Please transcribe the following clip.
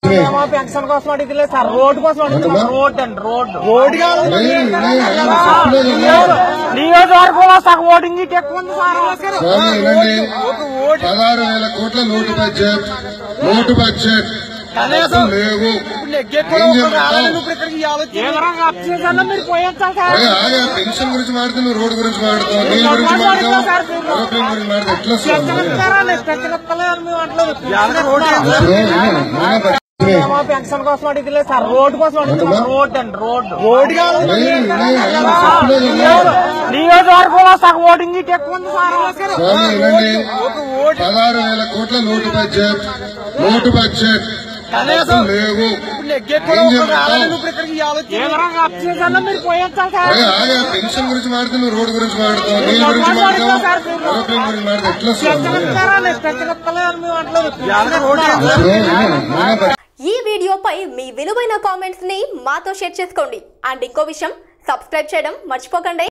మేము పెన్షన్ కోసం అడిగలేదు sir road కోసం అడుగుతున్నాం రోడ్ అండి రోడ్ రోడ్ కాదు నేను- నేను- నేను చెప్పలేదు. నియోజకవర్గంలో సగం ఓటింగ్ ఇటు ఎక్కువ ఉంది సార్ స్వామి వినండి పదహారు వేల కోట్ల లోటు బడ్జెట్ లోటు బడ్జెట్ లేవు ఏం చెప్తావు ఏ విధంగా అప్ చేశారో మీరు పోయొచ్చాలి సార్ అరే ఆగా పెన్షన్ గురించి మాట్లాడుతూ నువ్వు రోడ్డు గురించి మాట్లాడతావు నీళ్ళ గురించి మాట్లాడతావు ఏరోప్లేన్ గురించి మాట్లాడతావు ఎట్లా స్వామి పెంచగలుగుతలేదు మేము అంటలేదు ఇప్పుడు మన మేము పెన్షన్ కోసం అడిగలేదు సార్ రోడ్డు కోసం అడుగుతున్నాం రోడ్ అండి రోడ్ రోడ్ కాదు నేను- నేను చెప్పలేదు. నియోజకవర్గంలో సగం ఓటింగ్ ఇటు ఎక్కువ ఉంది సార్ స్వామి వినండి పదహారు వేల కోట్ల లోటు బడ్జెట్ లోటు బడ్జెట్ లేవు ఏం చెప్తావు ఏ విధంగా అప్ చేశారో మీరు పోయొచ్చాలి సార్ అరే ఆగా పెన్షన్ గురించి మాట్లాడుతూ నువ్వు రోడ్డు గురించి మాట్లాడతావు నీళ్ళ గురించి మాట్లాడతావు ఏరోప్లేన్ గురించి మాట్లాడతావు ఎట్లా స్వామి పెంచగలుగుతలేదు మేము అంటలేదు ఇప్పుడు మన ఈ వీడియోపై మీ విలువైన కామెంట్స్ ని మాతో షేర్ చేసుకోండి అండ్ ఇంకో విషయం సబ్స్క్రైబ్ చేయడం మర్చిపోకండి